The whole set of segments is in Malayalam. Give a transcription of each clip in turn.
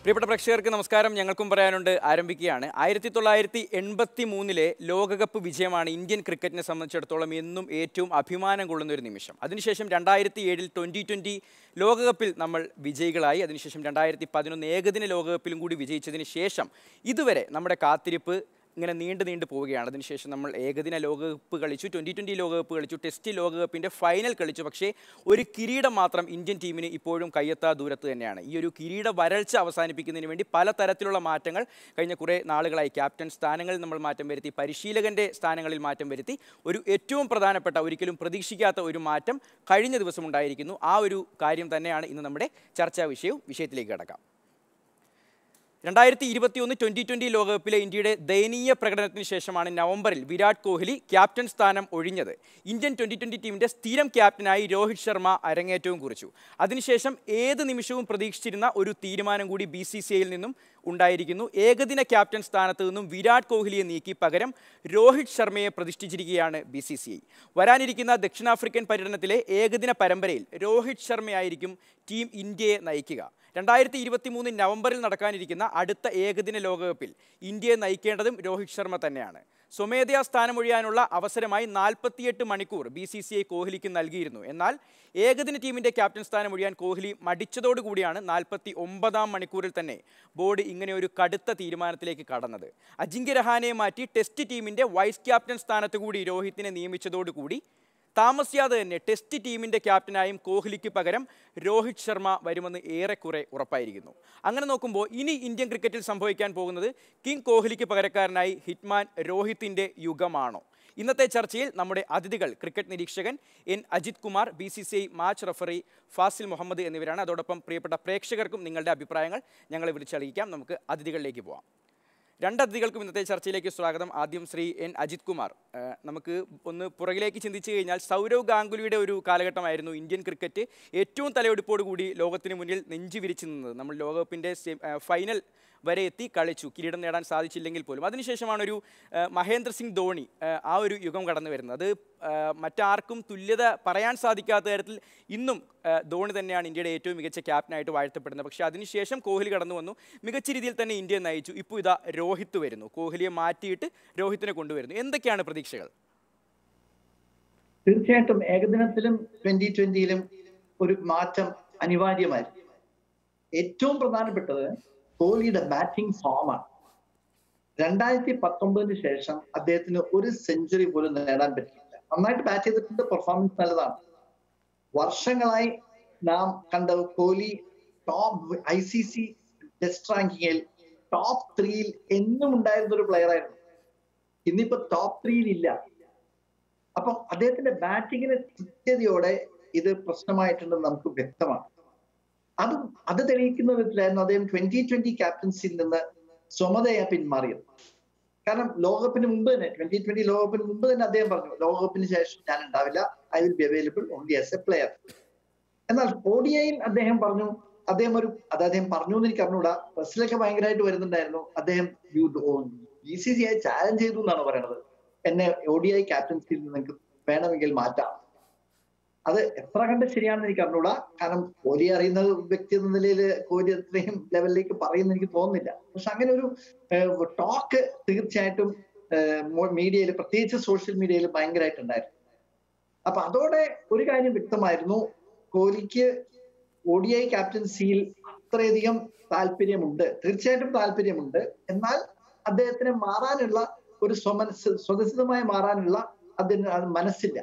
പ്രിയപ്പെട്ട പ്രേക്ഷകർക്ക് നമസ്കാരം ഞങ്ങൾക്കും പറയാനുണ്ട് ആരംഭിക്കുകയാണ് ആയിരത്തി തൊള്ളായിരത്തി എൺപത്തി മൂന്നിലെ ലോകകപ്പ് വിജയമാണ് ഇന്ത്യൻ ക്രിക്കറ്റിനെ സംബന്ധിച്ചിടത്തോളം എന്നും ഏറ്റവും അഭിമാനം കൊള്ളുന്ന ഒരു നിമിഷം അതിനുശേഷം രണ്ടായിരത്തി ഏഴിൽ ട്വൻ്റി ട്വൻ്റി ലോകകപ്പിൽ നമ്മൾ വിജയികളായി അതിനുശേഷം രണ്ടായിരത്തി പതിനൊന്ന് ഏകദിന ലോകകപ്പിലും കൂടി വിജയിച്ചതിന് ശേഷം ഇതുവരെ നമ്മുടെ കാത്തിരിപ്പ് ഇങ്ങനെ നീണ്ടു നീണ്ടു പോവുകയാണ് അതിനുശേഷം നമ്മൾ ഏകദിന ലോകകപ്പ് കളിച്ചു ട്വൻ്റി ട്വൻ്റി ലോകകപ്പ് കളിച്ചു ടെസ്റ്റ് ലോകകപ്പിൻ്റെ ഫൈനൽ കളിച്ചു പക്ഷേ ഒരു കിരീടം മാത്രം ഇന്ത്യൻ ടീമിന് ഇപ്പോഴും കയ്യെത്താ ദൂരത്ത് തന്നെയാണ് ഈ ഒരു കിരീട വരൾച്ച അവസാനിപ്പിക്കുന്നതിന് വേണ്ടി പലതരത്തിലുള്ള മാറ്റങ്ങൾ കഴിഞ്ഞ കുറേ നാളുകളായി ക്യാപ്റ്റൻ സ്ഥാനങ്ങളിൽ നമ്മൾ മാറ്റം വരുത്തി പരിശീലകൻ്റെ സ്ഥാനങ്ങളിൽ മാറ്റം വരുത്തി ഒരു ഏറ്റവും പ്രധാനപ്പെട്ട ഒരിക്കലും പ്രതീക്ഷിക്കാത്ത ഒരു മാറ്റം കഴിഞ്ഞ ദിവസം ഉണ്ടായിരിക്കുന്നു ആ ഒരു കാര്യം തന്നെയാണ് ഇന്ന് നമ്മുടെ ചർച്ചാ വിഷയവും വിഷയത്തിലേക്ക് കിടക്കാം രണ്ടായിരത്തി ഇരുപത്തിയൊന്ന് ട്വൻ്റി ട്വൻ്റി ലോകകപ്പിലെ ഇന്ത്യയുടെ ദയനീയ പ്രകടനത്തിന് ശേഷമാണ് നവംബറിൽ വിരാട് കോഹ്ലി ക്യാപ്റ്റൻ സ്ഥാനം ഒഴിഞ്ഞത് ഇന്ത്യൻ ട്വൻ്റി ട്വൻ്റി ടീമിൻ്റെ സ്ഥിരം ക്യാപ്റ്റനായി രോഹിത് ശർമ്മ അരങ്ങേറ്റവും കുറിച്ചു അതിനുശേഷം ഏത് നിമിഷവും പ്രതീക്ഷിച്ചിരുന്ന ഒരു തീരുമാനം കൂടി ബി സി സി ഐയിൽ നിന്നും ഉണ്ടായിരിക്കുന്നു ഏകദിന ക്യാപ്റ്റൻ സ്ഥാനത്ത് നിന്നും വിരാട് കോഹ്ലിയെ നീക്കി പകരം രോഹിത് ശർമ്മയെ പ്രതിഷ്ഠിച്ചിരിക്കുകയാണ് ബി സി സി ഐ വരാനിരിക്കുന്ന ദക്ഷിണാഫ്രിക്കൻ പര്യടനത്തിലെ ഏകദിന പരമ്പരയിൽ രോഹിത് ശർമ്മയായിരിക്കും ടീം ഇന്ത്യയെ നയിക്കുക രണ്ടായിരത്തി ഇരുപത്തി മൂന്ന് നവംബറിൽ നടക്കാനിരിക്കുന്ന അടുത്ത ഏകദിന ലോകകപ്പിൽ ഇന്ത്യയെ നയിക്കേണ്ടതും രോഹിത് ശർമ്മ തന്നെയാണ് സ്വമേധയാ സ്ഥാനമൊഴിയാനുള്ള അവസരമായി നാൽപ്പത്തിയെട്ട് മണിക്കൂർ ബി സി സി ഐ കോഹ്ലിക്ക് നൽകിയിരുന്നു എന്നാൽ ഏകദിന ടീമിൻ്റെ ക്യാപ്റ്റൻ സ്ഥാനം ഒഴിയാൻ കോഹ്ലി മടിച്ചതോടുകൂടിയാണ് നാൽപ്പത്തി ഒമ്പതാം മണിക്കൂറിൽ തന്നെ ബോർഡ് ഇങ്ങനെ ഒരു കടുത്ത തീരുമാനത്തിലേക്ക് കടന്നത് അജിങ്ക്യ രഹാനെ മാറ്റി ടെസ്റ്റ് ടീമിൻ്റെ വൈസ് ക്യാപ്റ്റൻ സ്ഥാനത്ത് കൂടി രോഹിത്തിനെ നിയമിച്ചതോടുകൂടി താമസിയാതെ തന്നെ ടെസ്റ്റ് ടീമിൻ്റെ ക്യാപ്റ്റനായും കോഹ്ലിക്ക് പകരം രോഹിത് ശർമ്മ വരുമെന്ന് ഏറെക്കുറെ ഉറപ്പായിരിക്കുന്നു അങ്ങനെ നോക്കുമ്പോൾ ഇനി ഇന്ത്യൻ ക്രിക്കറ്റിൽ സംഭവിക്കാൻ പോകുന്നത് കിങ് കോഹ്ലിക്ക് പകരക്കാരനായി ഹിറ്റ്മാൻ രോഹിത്തിൻ്റെ യുഗമാണോ ഇന്നത്തെ ചർച്ചയിൽ നമ്മുടെ അതിഥികൾ ക്രിക്കറ്റ് നിരീക്ഷകൻ N Ajith Kumar B C C I match referee Fazil Muhammad എന്നിവരാണ് അതോടൊപ്പം പ്രിയപ്പെട്ട പ്രേക്ഷകർക്കും നിങ്ങളുടെ അഭിപ്രായങ്ങൾ ഞങ്ങളെ വിളിച്ചറിയിക്കാം നമുക്ക് അതിഥികളിലേക്ക് പോവാം രണ്ട് അതിഥികൾക്കും ഇന്നത്തെ ചർച്ചയിലേക്ക് സ്വാഗതം ആദ്യം ശ്രീ എൻ അജിത് കുമാർ ഏഹ് നമുക്ക് ഒന്ന് പുറകിലേക്ക് ചിന്തിച്ചു കഴിഞ്ഞാൽ സൗരവ് ഗാംഗുലിയുടെ ഒരു കാലഘട്ടമായിരുന്നു ഇന്ത്യൻ ക്രിക്കറ്റ് ഏറ്റവും തലയെടുപ്പോടുകൂടി ലോകത്തിന് മുന്നിൽ നെഞ്ചു വിരിച്ചു നിന്നത് നമ്മൾ ലോകകപ്പിൻ്റെ സെ- ഏഹ് ഫൈനൽ വരെ എത്തി കളിച്ചു കിരീടം നേടാൻ സാധിച്ചില്ലെങ്കിൽ പോലും അതിനുശേഷമാണ് ഒരു ഏഹ് മഹേന്ദ്ര സിംഗ് ധോണി ഏഹ് ആ ഒരു യുഗം കടന്നു വരുന്നത് അത് ഏഹ് മറ്റാർക്കും തുല്യത പറയാൻ സാധിക്കാത്ത തരത്തിൽ ഇന്നും ഏഹ് ധോണി തന്നെയാണ് ഇന്ത്യയുടെ ഏറ്റവും മികച്ച ക്യാപ്റ്റനായിട്ട് വാഴ്ത്തപ്പെടുന്നത് പക്ഷേ അതിനുശേഷം കോഹ്ലി കടന്നു വന്നു മികച്ച രീതിയിൽ തന്നെ ഇന്ത്യയെ നയിച്ചു ഇപ്പോൾ ഇതാ രോഹിത് വരുന്നു കോഹ്ലിയെ മാറ്റിയിട്ട് രോഹിത്തിനെ കൊണ്ടുവരുന്നു എന്തൊക്കെയാണ് പ്രതീക്ഷകൾ തീർച്ചയായിട്ടും ഏകദിനത്തിലും ട്വന്റി ട്വന്റിയിലും ഒരു മാറ്റം അനിവാര്യമായിരുന്നു ഏറ്റവും പ്രധാനപ്പെട്ടത് കോഹ്ലിയുടെ ബാറ്റിംഗ് ഫോമാണ് രണ്ടായിരത്തി പത്തൊമ്പതിന് ശേഷം അദ്ദേഹത്തിന് ഒരു സെഞ്ചുറി പോലും നേടാൻ പറ്റിയില്ല നന്നായിട്ട് ബാറ്റ് ചെയ്തിട്ടുണ്ട് പെർഫോമൻസ് നല്ലതാണ് വർഷങ്ങളായി നാം കണ്ട Kohli top I C C test റാങ്കിങ്ങിൽ ടോപ്പ് ത്രീയിൽ എന്നും ഉണ്ടായിരുന്ന ഒരു പ്ലെയർ ആയിരുന്നു ഇന്നിപ്പോ ടോപ്പ് ത്രീയിൽ ഇല്ല അപ്പൊ അദ്ദേഹത്തിന്റെ ബാറ്റിങ്ങിന് കൃത്യതയോടെ ഇത് പ്രശ്നമായിട്ടുണ്ടെന്ന് നമുക്ക് വ്യക്തമാണ് അത് അത് തെളിയിക്കുന്ന വിധത്തിലായിരുന്നു അദ്ദേഹം ട്വന്റി ട്വന്റി ക്യാപ്റ്റൻസിയിൽ നിന്ന് സ്വമതയെ പിന്മാറിയത് കാരണം ലോകകപ്പിന് മുമ്പ് തന്നെ ട്വന്റി ട്വന്റി ലോകകപ്പിന് മുമ്പ് തന്നെ അദ്ദേഹം പറഞ്ഞു ലോകകപ്പിന് ശേഷം ഞാൻ ഉണ്ടാവില്ല I will be available only as a player എന്നാൽ ഓഡിയയിൽ അദ്ദേഹം പറഞ്ഞു അദ്ദേഹം ഒരു അത് അദ്ദേഹം പറഞ്ഞു എന്ന് എനിക്ക് അറിഞ്ഞൂടാ പ്രസിലൊക്കെ ഭയങ്കരമായിട്ട് വരുന്നുണ്ടായിരുന്നു അദ്ദേഹം ബി സി സി ആയി ചാലഞ്ച് ചെയ്തു എന്നാണ് പറയണത് എന്നെ ഒ ഡി ഐ ക്യാപ്റ്റൻസിയിൽ നിന്ന് നിങ്ങൾക്ക് വേണമെങ്കിൽ മാറ്റാം അത് എത്ര കണ്ട് ശരിയാണെന്ന് എനിക്ക് അറിഞ്ഞൂടാ കാരണം കോഹ്ലി അറിയുന്ന വ്യക്തി എന്ന നിലയിൽ കോഹ്ലി അത്രയും ലെവലിലേക്ക് പറയുന്ന എനിക്ക് തോന്നുന്നില്ല പക്ഷെ അങ്ങനെ ഒരു ടോക്ക് തീർച്ചയായിട്ടും മീഡിയയിൽ പ്രത്യേകിച്ച് സോഷ്യൽ മീഡിയയിൽ ഭയങ്കരമായിട്ടുണ്ടായിരുന്നു അപ്പൊ അതോടെ ഒരു കാര്യം വ്യക്തമായിരുന്നു കോഹ്ലിക്ക് ഒ ഡി ഐ ക്യാപ്റ്റൻസിയിൽ അത്രയധികം താല്പര്യമുണ്ട് തീർച്ചയായിട്ടും താല്പര്യമുണ്ട് എന്നാൽ അദ്ദേഹത്തിന് മാറാനുള്ള ഒരു സ്വമനസ് സ്വതസിദ്ധമായി മാറാനുള്ള അതിന് അത് മനസ്സില്ല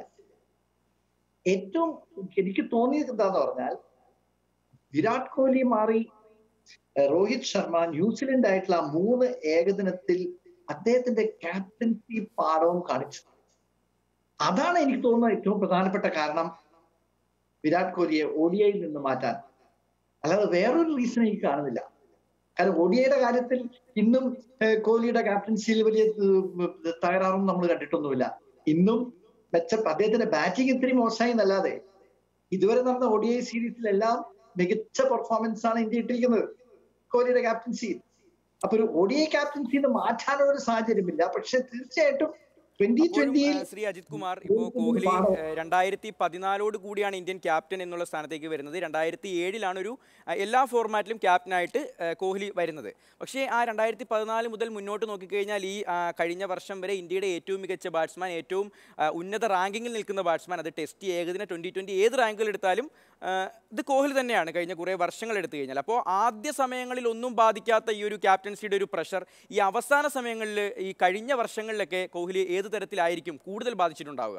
ഏറ്റവും എനിക്ക് തോന്നിയത് എന്താന്ന് പറഞ്ഞാൽ വിരാട് കോഹ്ലി മാറി ഏഹ് രോഹിത് ശർമ്മ ന്യൂസിലൻഡ് ആയിട്ടുള്ള ആ മൂന്ന് ഏകദിനത്തിൽ അദ്ദേഹത്തിന്റെ ക്യാപ്റ്റൻസി പാഠവും കാണിച്ചു അതാണ് എനിക്ക് തോന്നുന്ന ഏറ്റവും പ്രധാനപ്പെട്ട കാരണം വിരാട് കോഹ്ലിയെ ഒഡിഐയിൽ നിന്ന് മാറ്റാൻ അല്ലാതെ വേറൊരു റീസൺ എനിക്ക് കാണുന്നില്ല കാരണം ഒഡിഐയുടെ കാര്യത്തിൽ ഇന്നും ഏഹ് കോഹ്ലിയുടെ ക്യാപ്റ്റൻസിയിൽ വലിയ ഏഹ് തകരാറും നമ്മൾ കണ്ടിട്ടൊന്നുമില്ല ഇന്നും മെച്ച അദ്ദേഹത്തിന്റെ ബാറ്റിംഗ് ഇത്തിരി മോശമായി എന്നല്ലാതെ ഇതുവരെ നടന്ന ഒ ഡി ഐ സീരീസിലെല്ലാം മികച്ച പെർഫോമൻസ് ആണ് ഇന്ത്യ ഇട്ടിരിക്കുന്നത് കോഹ്ലിയുടെ ക്യാപ്റ്റൻസി അപ്പൊ ഒരു ഒ ഡി ഐ ക്യാപ്റ്റൻസിന്ന് മാറ്റാനുള്ള ഒരു സാഹചര്യമില്ല പക്ഷെ തീർച്ചയായിട്ടും ട്വന്റി അപ്പോഴും, ട്വന്റിയിൽ ആ, ശ്രീ അജിത് കുമാർ ഇപ്പോൾ കോഹ്ലി ഏഹ്, രണ്ടായിരത്തി പതിനാലോട് കൂടിയാണ് ഇന്ത്യൻ ക്യാപ്റ്റൻ എന്നുള്ള സ്ഥാനത്തേക്ക് വരുന്നത് രണ്ടായിരത്തി ഏഴിലാണ് ഒരു ആ, എല്ലാ ഫോർമാറ്റിലും ക്യാപ്റ്റനായിട്ട് ഏഹ്, കോഹ്ലി വരുന്നത് പക്ഷേ ആ രണ്ടായിരത്തി പതിനാല് മുതൽ മുന്നോട്ട് നോക്കിക്കഴിഞ്ഞാൽ ഈ ആ, കഴിഞ്ഞ വർഷം വരെ ഇന്ത്യയുടെ ഏറ്റവും മികച്ച ബാറ്റ്സ്മാൻ ഏറ്റവും ആ, ഉന്നത റാങ്കിങ്ങിൽ നിൽക്കുന്ന ബാറ്റ്സ്മാൻ അത് ടെസ്റ്റ് ഏകദിന ട്വന്റി ട്വന്റി ഏത് റാങ്കിൽ എടുത്താലും ആ, ഇത് കോഹ്ലി തന്നെയാണ് കഴിഞ്ഞ കുറേ വർഷങ്ങൾ എടുത്തു കഴിഞ്ഞാൽ അപ്പോൾ ആദ്യ സമയങ്ങളിൽ ഒന്നും ബാധിക്കാത്ത ഈ ഒരു ക്യാപ്റ്റൻസിയുടെ ഒരു പ്രഷർ ഈ അവസാന സമയങ്ങളിൽ ഈ കഴിഞ്ഞ വർഷങ്ങളിലൊക്കെ കോഹ്ലി ഏത് തരത്തിലായിരിക്കും കൂടുതൽ ബാധിച്ചിട്ടുണ്ടാവുക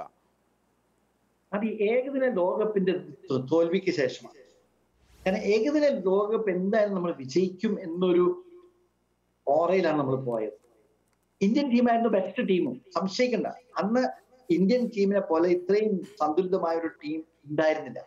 അത് ഈ ഏകദിന ലോകകപ്പിന്റെ തോ- തോൽവിക്ക് ശേഷമാണ് കാരണം ഏകദിന ലോകകപ്പ് എന്തായാലും നമ്മൾ വിജയിക്കും എന്നൊരു ഓറയിലാണ് നമ്മൾ പോയത് ഇന്ത്യൻ ടീമായിരുന്നു ബെസ്റ്റ് ടീമും സംശയിക്കണ്ട അന്ന് ഇന്ത്യൻ ടീമിനെ പോലെ ഇത്രയും സന്തുലിതമായ ഒരു ടീം ഉണ്ടായിരുന്നില്ല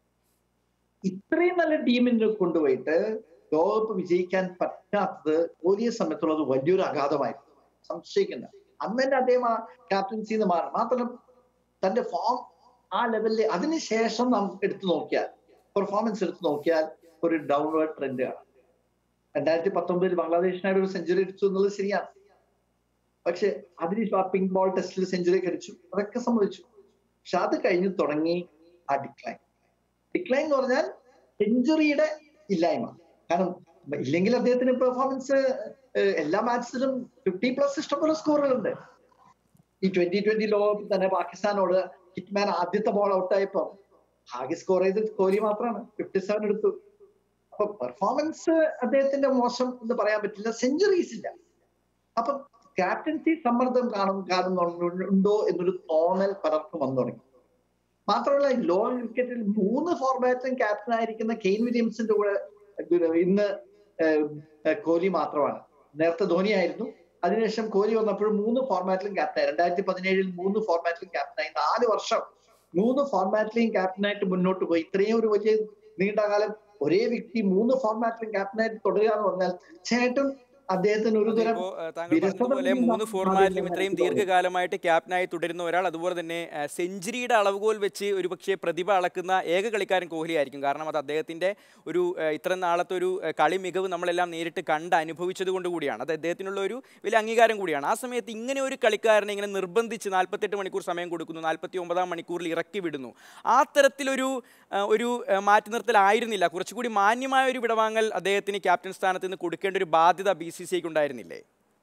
ഇത്രയും നല്ല ടീമിനെ കൊണ്ടുപോയിട്ട് ലോകകപ്പ് വിജയിക്കാൻ പറ്റാത്തത് കോഹ്ലിയെ സംബന്ധിച്ചുള്ള അത് വലിയൊരു അഗാധമായിരുന്നു സംശയിക്കണ്ട അന്ന് തന്നെ അദ്ദേഹം ആ ക്യാപ്റ്റൻസിന്ന് മാറി മാത്രമല്ല തന്റെ ഫോം ആ ലെവലിൽ അതിനുശേഷം നാം എടുത്തു നോക്കിയാൽ പെർഫോമൻസ് എടുത്തു നോക്കിയാൽ ഒരു ഡൗൺവേർഡ് ട്രെൻഡ് കാണാം രണ്ടായിരത്തി പത്തൊമ്പതിൽ ബംഗ്ലാദേശിനായിട്ട് ഒരു സെഞ്ചുറി അടിച്ചു എന്നുള്ളത് ശരിയാണ് പക്ഷെ അതിന് ആ പിങ്ക് ബോൾ ടെസ്റ്റിൽ സെഞ്ചുറി ഒക്കെ അടിച്ചു അതൊക്കെ സംഭവിച്ചു പക്ഷെ അത് കഴിഞ്ഞ് തുടങ്ങി ആ ഡിക്ലൈൻ ഡിക്ലൈൻ എന്ന് പറഞ്ഞാൽ സെഞ്ചുറിയുടെ ഇല്ലായ്മ കാരണം ഇല്ലെങ്കിൽ അദ്ദേഹത്തിന് പെർഫോമൻസ് എല്ലാ മാച്ചിലും ഫിഫ്റ്റി പ്ലസ് ഇഷ്ടംപോലെ സ്കോറുകളുണ്ട് ഈ ട്വന്റി ട്വന്റി ലോകകപ്പിൽ തന്നെ പാകിസ്ഥാനോട് ഹിറ്റ്മാൻ ആദ്യത്തെ ബോൾ ഔട്ടായപ്പോ ആകെ സ്കോർ ചെയ്ത് കോഹ്ലി മാത്രമാണ് ഫിഫ്റ്റി സെവൻ എടുത്തു അപ്പൊ പെർഫോമൻസ് അദ്ദേഹത്തിന്റെ മോശം എന്ന് പറയാൻ പറ്റില്ല സെഞ്ചുറീസ് ഇല്ല അപ്പൊ ക്യാപ്റ്റൻസി സമ്മർദ്ദം കാണും കാണുന്നുണ്ടോ എന്നൊരു തോന്നൽ പലർക്കും വന്നു തുടങ്ങി മാത്രമല്ല ലോക ക്രിക്കറ്റിൽ മൂന്ന് ഫോർമാറ്റിലും ക്യാപ്റ്റൻ ആയിരിക്കുന്ന കെയിൻ വില്യംസിന്റെ കൂടെ ഇന്ന് കോഹ്ലി മാത്രമാണ് നേരത്തെ ധോനി ആയിരുന്നു അതിനുശേഷം കോഹ്ലി വന്നപ്പോഴും മൂന്ന് ഫോർമാറ്റിലും ക്യാപ്റ്റനായി രണ്ടായിരത്തി പതിനേഴിൽ മൂന്ന് ഫോർമാറ്റിലും ക്യാപ്റ്റനായി നാല് വർഷം മൂന്ന് ഫോർമാറ്റിലെയും ക്യാപ്റ്റനായിട്ട് മുന്നോട്ട് പോയി ഇത്രയും ഒരു വലിയ നീണ്ടകാലം ഒരേ വ്യക്തി മൂന്ന് ഫോർമാറ്റിലും ക്യാപ്റ്റനായിട്ട് തുടരുക എന്ന് പറഞ്ഞാൽ തീർച്ചയായിട്ടും അദ്ദേഹത്തിന് ഒരു തരം ഇപ്പോൾ താങ്കൾ പറഞ്ഞതുപോലെ മൂന്ന് ഫോർമാറ്റിലും ഇത്രയും ദീർഘകാലമായിട്ട് ക്യാപ്റ്റനായി തുടരുന്ന ഒരാൾ അതുപോലെ തന്നെ സെഞ്ചുറിയുടെ അളവുകോൽ വെച്ച് ഒരുപക്ഷെ പ്രതിഭ അളക്കുന്ന ഏക കളിക്കാരൻ കോഹ്ലി ആയിരിക്കും കാരണം അത് അദ്ദേഹത്തിന്റെ ഒരു ഇത്ര നാളത്തെ ഒരു കളി മികവ് നമ്മളെല്ലാം നേരിട്ട് കണ്ട് അനുഭവിച്ചത് കൊണ്ട് കൂടിയാണ് അത് അദ്ദേഹത്തിനുള്ള ഒരു വലിയ അംഗീകാരം കൂടിയാണ് ആ സമയത്ത് ഇങ്ങനെ ഒരു കളിക്കാരനെ ഇങ്ങനെ നിർബന്ധിച്ച് നാൽപ്പത്തെട്ട് മണിക്കൂർ സമയം കൊടുക്കുന്നു നാൽപ്പത്തി ഒമ്പതാം മണിക്കൂറിൽ ഇറക്കി വിടുന്നു ആ തരത്തിലൊരു ഒരു മാറ്റി നിർത്തലായിരുന്നില്ല കുറച്ചുകൂടി മാന്യമായ ഒരു വിടവാങ്ങൽ അദ്ദേഹത്തിന് ക്യാപ്റ്റൻ സ്ഥാനത്ത് നിന്ന് കൊടുക്കേണ്ട ഒരു ബാധ്യത ബി സി സി ഐക്ക് ഉണ്ടായിരുന്നില്ലേ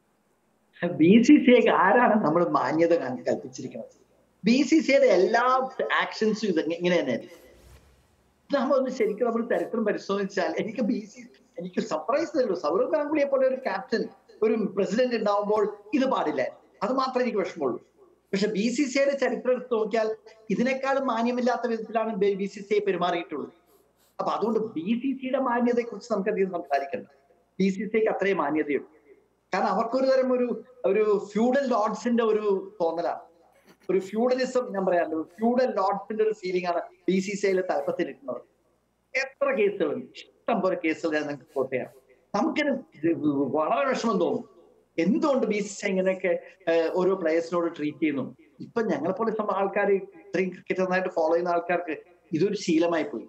ബി സി സി ഐക്ക് ആരാണ് നമ്മൾ മാന്യത കൽപ്പിച്ചിരിക്കുന്നത് ബി സി സിയുടെ എല്ലാ ആക്ഷൻസും ഇത് ഇങ്ങനെ തന്നെയായിരുന്നു നമ്മളൊന്ന് ശരിക്കും നമ്മൾ ചരിത്രം പരിശോധിച്ചാൽ എനിക്ക് ബി സി എനിക്ക് സർപ്രൈസ് തരുള്ളൂ സൗരവ് ഗാംഗുലിയെ പോലെ ഒരു ക്യാപ്റ്റൻ ഒരു പ്രസിഡന്റ് ഉണ്ടാവുമ്പോൾ ഇത് പാടില്ല അത് മാത്രമേ എനിക്ക് വിഷമമുള്ളൂ പക്ഷെ ബി സി സിയുടെ ചരിത്രം എടുത്ത് നോക്കിയാൽ ഇതിനേക്കാളും മാന്യമില്ലാത്ത വിധത്തിലാണ് ബി സി സി ഐ പെരുമാറിയിട്ടുള്ളത് അപ്പൊ അതുകൊണ്ട് ബി സി സിയുടെ മാന്യതയെ കുറിച്ച് നമുക്ക് അധികം സംസാരിക്കണ്ട ബി സി സിക്ക് അത്രയും മാന്യതയുണ്ട് കാരണം അവർക്കൊരു തരം ഒരു ഒരു ഫ്യൂഡൽ ലോഡ്സിന്റെ ഒരു തോന്നലാണ് ഒരു ഫ്യൂഡലിസം ഞാൻ പറയാറുണ്ട് ഫ്യൂഡൽ ലോഡ്സിന്റെ ഒരു ഫീലിംഗ് ആണ് ബി സി സി ഐയിലെ തലപ്പത്തിരിക്കുന്നത് എത്ര കേസുകളുണ്ട് ഇഷ്ടം പോലെ കേസുകൾ ഞാൻ നിങ്ങൾക്ക് കോട്ട് ചെയ്യാം നമുക്കിത് വളരെ വിഷമം തോന്നും എന്തുകൊണ്ട് ബി സി സി ഇങ്ങനെയൊക്കെ ഓരോ പ്ലേയേഴ്സിനോട് ട്രീറ്റ് ചെയ്യുന്നു ഇപ്പൊ ഞങ്ങളെ പോലെ ആൾക്കാർ ഇത്രയും ക്രിക്കറ്റ് നന്നായിട്ട് ഫോളോ ചെയ്യുന്ന ആൾക്കാർക്ക് ഇതൊരു ശീലമായി പോയി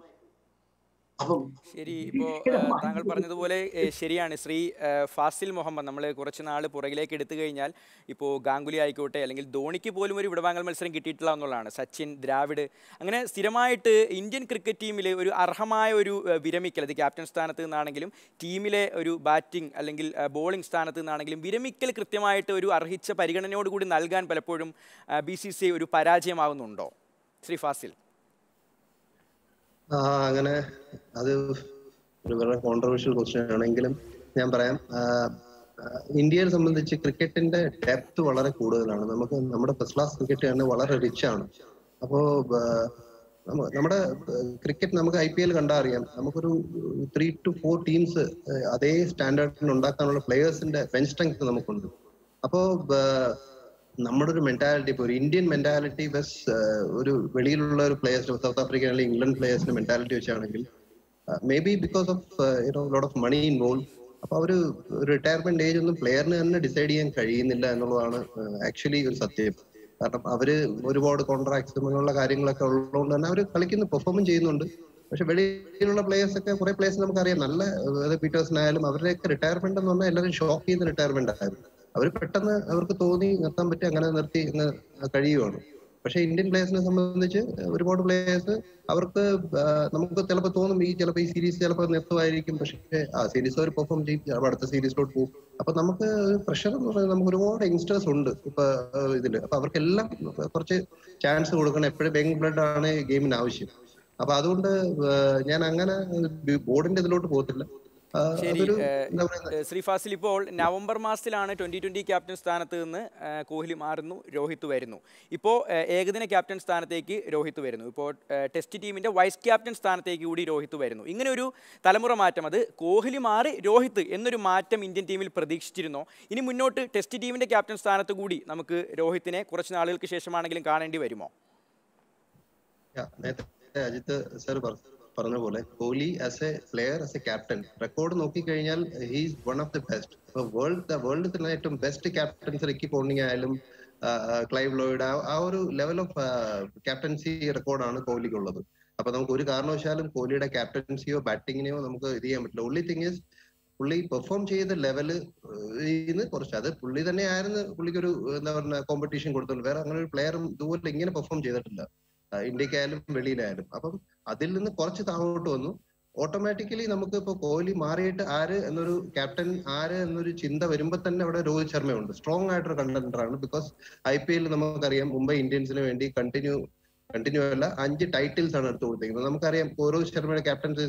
ശരി ഇപ്പോൾ താങ്കൾ പറഞ്ഞതുപോലെ ശരിയാണ് ശ്രീ ഫാസിൽ മുഹമ്മദ് നമ്മൾ കുറച്ച് നാൾ പുറകിലേക്ക് എടുത്തു കഴിഞ്ഞാൽ ഇപ്പോൾ ഗാംഗുലി ആയിക്കോട്ടെ അല്ലെങ്കിൽ ധോണിക്ക് പോലും ഒരു വിടവാങ്ങൽ മത്സരം കിട്ടിയിട്ടില്ല എന്നുള്ളതാണ് സച്ചിൻ ദ്രാവിഡ് അങ്ങനെ സ്ഥിരമായിട്ട് ഇന്ത്യൻ ക്രിക്കറ്റ് ടീമിൽ ഒരു അർഹമായ ഒരു വിരമിക്കൽ അത് ക്യാപ്റ്റൻ സ്ഥാനത്ത് നിന്നാണെങ്കിലും ടീമിലെ ഒരു ബാറ്റിംഗ് അല്ലെങ്കിൽ ബോളിംഗ് സ്ഥാനത്ത് നിന്നാണെങ്കിലും വിരമിക്കൽ കൃത്യമായിട്ട് ഒരു അർഹിച്ച പരിഗണനയോടുകൂടി നൽകാൻ പലപ്പോഴും ബി സി സി ഒരു പരാജയമാകുന്നുണ്ടോ ശ്രീ ഫാസിൽ ആ അങ്ങനെ അത് ഒരു വളരെ കോൺട്രവേഴ്ഷ്യൽ ക്വസ്റ്റ്യൻ ആണെങ്കിലും ഞാൻ പറയാം ഇന്ത്യയെ സംബന്ധിച്ച് ക്രിക്കറ്റിന്റെ ഡെപ്ത് വളരെ കൂടുതലാണ് നമുക്ക് നമ്മുടെ ഫസ്റ്റ് ക്ലാസ് ക്രിക്കറ്റ് തന്നെ വളരെ റിച്ച് ആണ് അപ്പോ നമ്മുടെ ക്രിക്കറ്റ് നമുക്ക് ഐ പി എൽ കണ്ടാൽ അറിയാം നമുക്കൊരു ത്രീ ടു ഫോർ ടീംസ് അതേ സ്റ്റാൻഡേർഡിന് ഉണ്ടാക്കാനുള്ള പ്ലേയേഴ്സിന്റെ ബെഞ്ച് സ്ട്രെങ്ത് നമുക്കുണ്ട് അപ്പോ നമ്മുടെ ഒരു മെന്റാലിറ്റി ഇപ്പോൾ ഒരു ഇന്ത്യൻ മെന്റാലിറ്റി ബസ് ഒരു വെളിയിലുള്ള ഒരു പ്ലേയേഴ്സ് സൗത്ത് ആഫ്രിക്ക അല്ലെങ്കിൽ ഇംഗ്ലണ്ട് പ്ലേയേഴ്സിന്റെ മെന്റാലിറ്റി വെച്ചാണെങ്കിൽ may be because of you know lot of money involve അപ്പൊ അവര് റിട്ടയർമെന്റ് ഏജ് ഒന്നും പ്ലെയറിന് തന്നെ ഡിസൈഡ് ചെയ്യാൻ കഴിയുന്നില്ല എന്നുള്ളതാണ് ആക്ച്വലി ഒരു സത്യം കാരണം അവര് ഒരുപാട് കോൺട്രാക്ട്സ് അങ്ങനെയുള്ള കാര്യങ്ങളൊക്കെ ഉള്ളതുകൊണ്ട് തന്നെ അവർ കളിക്കുന്നു പെർഫോമും ചെയ്യുന്നുണ്ട് പക്ഷെ വെളിയിലുള്ള പ്ലേയേഴ്സ് ഒക്കെ കുറെ പ്ലേയേഴ്സ് നമുക്കറിയാം നല്ല പീറ്റേഴ്സിനായാലും അവരുടെയൊക്കെ റിട്ടയർമെന്റ് എന്ന് പറഞ്ഞാൽ എല്ലാവരും ഷോക്ക് ചെയ്യുന്ന റിട്ടയർമെന്റ് ആയിരുന്നു അവർ പെട്ടെന്ന് അവർക്ക് തോന്നി നിർത്താൻ പറ്റി അങ്ങനെ നിർത്തി ഇന്ന് കഴിയുവാണ് പക്ഷെ ഇന്ത്യൻ പ്ലേയേഴ്സിനെ സംബന്ധിച്ച് ഒരുപാട് പ്ലേയേഴ്സ് അവർക്ക് ആ, നമുക്ക് ചിലപ്പോൾ തോന്നും ഈ ചിലപ്പോൾ ഈ സീരീസ് ചിലപ്പോൾ നിർത്തുമായിരിക്കും പക്ഷേ ആ സീരീസ് അവർ പെർഫോം ചെയ്യും ചിലപ്പോൾ അടുത്ത സീരീസിലോട്ട് പോകും അപ്പൊ നമുക്ക് പ്രഷർ എന്ന് പറയുന്നത് നമുക്ക് ഒരുപാട് യങ്സ്റ്റേഴ്സ് ഉണ്ട് ഇപ്പൊ ആ, ഇതില് അപ്പൊ അവർക്കെല്ലാം കുറച്ച് ചാൻസ് കൊടുക്കണം എപ്പോഴും യങ് ബ്ലഡ് ആണ് ഗെയിമിന് ആവശ്യം അപ്പൊ അതുകൊണ്ട് ആ, ഞാൻ അങ്ങനെ ബോർഡിന്റെ ഇതിലോട്ട് പോകത്തില്ല ആ, ശരി, അതൊരു ഏഹ്, എന്താ പറയുക ഏഹ് ശ്രീ ഫാസിൽ ഇപ്പോൾ നവംബർ മാസത്തിലാണ് ട്വന്റി ട്വന്റി ക്യാപ്റ്റൻ സ്ഥാനത്ത് നിന്ന് ഏഹ്, കോഹ്ലി മാറുന്നു രോഹിത് വരുന്നു ഇപ്പോൾ ഏഹ്, ഏകദിന ക്യാപ്റ്റൻ സ്ഥാനത്തേക്ക് രോഹിത് വരുന്നു ഇപ്പോൾ ഏഹ്, ടെസ്റ്റ് ടീമിന്റെ വൈസ് ക്യാപ്റ്റൻ സ്ഥാനത്തേക്ക് കൂടി രോഹിത് വരുന്നു ഇങ്ങനെ ഒരു തലമുറ മാറ്റം അത് കോഹ്ലി മാറി രോഹിത് എന്നൊരു മാറ്റം ഇന്ത്യൻ ടീമിൽ പ്രതീക്ഷിച്ചിരുന്നോ ഇനി മുന്നോട്ട് ടെസ്റ്റ് ടീമിന്റെ ക്യാപ്റ്റൻ സ്ഥാനത്ത് കൂടി നമുക്ക് രോഹിത്തിനെ കുറച്ച് നാളുകൾക്ക് ശേഷമാണെങ്കിലും കാണേണ്ടി വരുമോ Yeah, നേരത്തെ അജിത്ത് സർ പറഞ്ഞ പോലെ Kohli as a player as a captain record നോക്കിക്കഴിഞ്ഞാൽ he's one of the best ഇപ്പൊ വേൾഡ് വേൾഡിൽ തന്നെ ഏറ്റവും ബെസ്റ്റ് ക്യാപ്റ്റൻസ് റിക്കി പോണ്ടിങ് ആയാലും ആ, ആ, ക്ലൈവ് ലോയിഡ് ആ- ആ ഒരു ലെവൽ ഓഫ് ക്യാപ്റ്റൻസി റെക്കോർഡാണ് കോഹ്ലിക്കുള്ളത് അപ്പൊ നമുക്ക് ഒരു കാരണവശാലും കോഹ്ലിയുടെ ക്യാപ്റ്റൻസിയോ ബാറ്റിങ്ങിനെയോ നമുക്ക് ഇത് ചെയ്യാൻ പറ്റില്ല ഒൺലി തിങ് ഇസ് പുള്ളി പെർഫോം ചെയ്ത ലെവല് ഇന്ന് കുറച്ച് അത് പുള്ളി തന്നെയായിരുന്നു പുള്ളിക്ക് ഒരു എന്താ പറയുക കോമ്പറ്റീഷൻ കൊടുത്തുള്ളൂ വേറെ അങ്ങനെ ഒരു പ്ലെയറും ഇതുപോലെ ഇങ്ങനെ പെർഫോം ചെയ്തിട്ടില്ല ആ, ഇന്ത്യക്കായാലും വെളിയിലായാലും അപ്പം അതിൽ നിന്ന് കുറച്ച് താഴോട്ട് വന്നു ഓട്ടോമാറ്റിക്കലി നമുക്ക് ഇപ്പൊ കോഹ്ലി മാറിയിട്ട് ആര് എന്നൊരു ക്യാപ്റ്റൻ ആര് എന്നൊരു ചിന്ത വരുമ്പോ തന്നെ അവിടെ രോഹിത് ശർമ്മയുണ്ട് സ്ട്രോങ് ആയിട്ടൊരു കണ്ടന്റർ ആണ് ബിക്കോസ് ഐ പി എല്ലിൽ നമുക്കറിയാം മുംബൈ ഇന്ത്യൻസിന് വേണ്ടി കണ്ടിന്യൂ കണ്ടിന്യൂ അല്ല അഞ്ച് ടൈറ്റിൽസ് ആണ് എടുത്തു കൊടുത്തിരിക്കുന്നത് നമുക്കറിയാം രോഹിത് ശർമ്മയുടെ ക്യാപ്റ്റൻസ്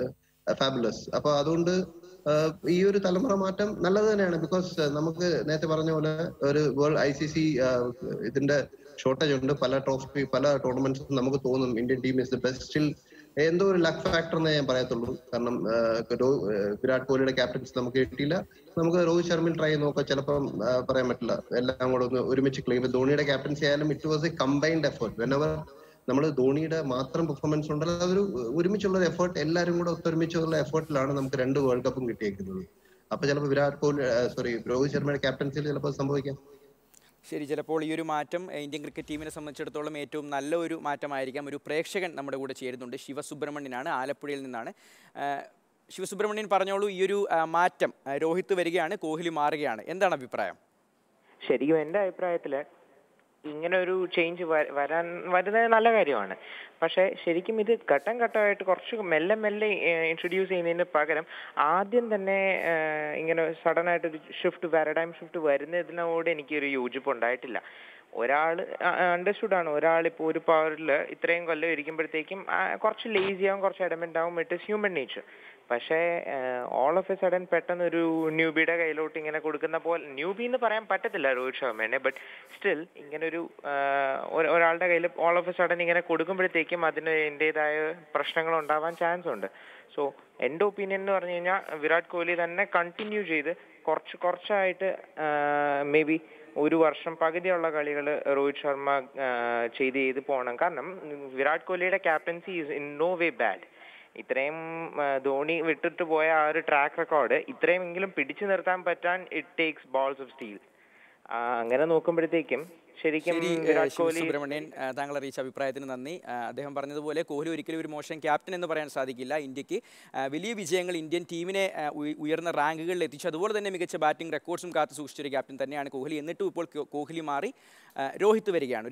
ഫാബുലസ് അപ്പൊ അതുകൊണ്ട് ആഹ് ഈ ഒരു തലമുറ മാറ്റം നല്ലത് തന്നെയാണ് ബിക്കോസ് നമുക്ക് നേരത്തെ പറഞ്ഞ പോലെ ഒരു വേൾഡ് ഐ സി സി ഇതിന്റെ ഷോർട്ടേജ് ഉണ്ട് പല ട്രോഫി പല ടൂർണമെന്റ്സും നമുക്ക് തോന്നും Indian team is the best still എന്തോ ഒരു ലക്ക് ഫാക്ടർ എന്നേ ഞാൻ പറയത്തുള്ളൂ കാരണം ആഹ് രോ- ആഹ് വിരാട് കോഹ്ലിയുടെ ക്യാപ്റ്റൻസ് നമുക്ക് കിട്ടിയില്ല നമുക്ക് രോഹിത് ശർമ്മയിൽ ട്രൈ ചെയ്ത് നോക്കാം ചിലപ്പം ആഹ് പറയാൻ പറ്റില്ല എല്ലാം കൂടെ ഒന്ന് ഒരുമിച്ച് ക്ലെയിം ധോണിയുടെ ക്യാപ്റ്റൻസി ആയാലും it was a combined effort whenever നമ്മൾ ധോണിയുടെ മാത്രം പെർഫോമൻസ് ഉണ്ടല്ലോ അതൊരു ഒരുമിച്ചുള്ള ഒരു എഫേർട്ട് എല്ലാവരും കൂടെ ഒത്തൊരുമിച്ചുള്ള എഫേർട്ടിലാണ് നമുക്ക് രണ്ട് വേൾഡ് കപ്പും കിട്ടിയേക്കുന്നത് അപ്പൊ ചിലപ്പോൾ വിരാട് കോഹ്ലി സോറി രോഹിത് ശർമ്മയുടെ ക്യാപ്റ്റൻസിയിൽ ചിലപ്പോൾ സംഭവിക്കാം ശരി ചിലപ്പോൾ ഈ ഒരു മാറ്റം ഏഹ്, ഇന്ത്യൻ ക്രിക്കറ്റ് ടീമിനെ സംബന്ധിച്ചിടത്തോളം ഏറ്റവും നല്ല ഒരു മാറ്റമായിരിക്കാം ഒരു പ്രേക്ഷകൻ നമ്മുടെ കൂടെ ചേരുന്നുണ്ട് ശിവസുബ്രഹ്മണ്യനാണ് ആലപ്പുഴയിൽ നിന്നാണ് ഏഹ്, ശിവസുബ്രഹ്മണ്യൻ പറഞ്ഞോളൂ ഈ ഒരു ആ, മാറ്റം ആ, രോഹിത് വരികയാണ് കോഹ്ലി മാറുകയാണ് എന്താണ് അഭിപ്രായം ശരിക്കും എൻ്റെ അഭിപ്രായത്തില് ഇങ്ങനെ ഒരു ചേഞ്ച് വരാൻ വരുന്നത് നല്ല കാര്യമാണ് പക്ഷെ ശരിക്കും ഇത് ഘട്ടം ഘട്ടമായിട്ട് കുറച്ച് മെല്ലെ മെല്ലെ ഇൻട്രൊഡ്യൂസ് ചെയ്യുന്നതിന് പകരം ആദ്യം തന്നെ ഏഹ്, ഇങ്ങനെ സഡൻ ആയിട്ട് ഒരു ഷിഫ്റ്റ് പാരഡൈം ഷിഫ്റ്റ് വരുന്നതിനോട് എനിക്കൊരു യോജിപ്പ് ഉണ്ടായിട്ടില്ല ഒരാൾ അണ്ടർസ്റ്റുഡ് ആണ് ഒരാൾ ഇപ്പോൾ ഒരു പവറിൽ ഇത്രയും കൊല്ലം ഇരിക്കുമ്പോഴത്തേക്കും ആ, കുറച്ച് ലേസി ആവും കുറച്ച് എഡമെന്റ് ആവും ഇറ്റ് ഇസ് ഹ്യൂമൻ നേച്ചർ പക്ഷേ ഓൾ ഓഫ് എ സഡൻ പെട്ടെന്ന് ഒരു ന്യൂബിയുടെ കയ്യിലോട്ട് ഇങ്ങനെ കൊടുക്കുന്ന പോലെ ന്യൂബി എന്ന് പറയാൻ പറ്റത്തില്ല രോഹിത് ശർമ്മേനെ ബട്ട് സ്റ്റിൽ ഇങ്ങനെ ഒരു ഒരാളുടെ കയ്യിൽ ഓൾ ഓഫ് എ സഡൻ ഇങ്ങനെ കൊടുക്കുമ്പോഴത്തേക്കും അതിന് അതിൻ്റെതായ പ്രശ്നങ്ങൾ ഉണ്ടാവാൻ ചാൻസ് ഉണ്ട് സോ എൻ്റെ ഒപ്പീനിയൻ എന്ന് പറഞ്ഞു കഴിഞ്ഞാൽ വിരാട് കോഹ്ലി തന്നെ കണ്ടിന്യൂ ചെയ്ത് കുറച്ച് കുറച്ചായിട്ട് മേ ബി ഒരു വർഷം പകുതിയുള്ള കളികൾ രോഹിത് ശർമ്മ ആ, ചെയ്ത് ചെയ്ത് പോകണം കാരണം വിരാട് കോഹ്ലിയുടെ captaincy is in no way bad ഇത്രയും ആ, ധോണി വിട്ടിട്ട് പോയ ആ ഒരു ട്രാക്ക് റെക്കോർഡ് ഇത്രയുമെങ്കിലും പിടിച്ചു നിർത്താൻ പറ്റാൻ it takes balls of steel അങ്ങനെ നോക്കുമ്പോഴത്തേക്കും ശരിക്കും ശരി ഏഹ്, വിരാട് കോഹ്ലി ശിവസുബ്രഹ്മണ്യൻ ആ, താങ്കൾ അറിയിച്ച അഭിപ്രായത്തിന് നന്ദി ആ, അദ്ദേഹം പറഞ്ഞതുപോലെ കോഹ്ലി ഒരിക്കലും ഒരു മോശം ക്യാപ്റ്റൻ എന്ന് പറയാൻ സാധിക്കില്ല ഇന്ത്യക്ക് ആ, വലിയ വിജയങ്ങൾ ഇന്ത്യൻ ടീമിനെ ആ, ഉയ- ഉയർന്ന റാങ്കുകളിൽ എത്തിച്ചു അതുപോലെ തന്നെ മികച്ച ബാറ്റിംഗ് റെക്കോർഡ്സും കാത്തു സൂക്ഷിച്ചൊരു ക്യാപ്റ്റൻ തന്നെയാണ് കോഹ്ലി എന്നിട്ടും ഇപ്പോൾ കോ- കോഹ്ലി മാറി ആ, രോഹിത് വരികയാണ്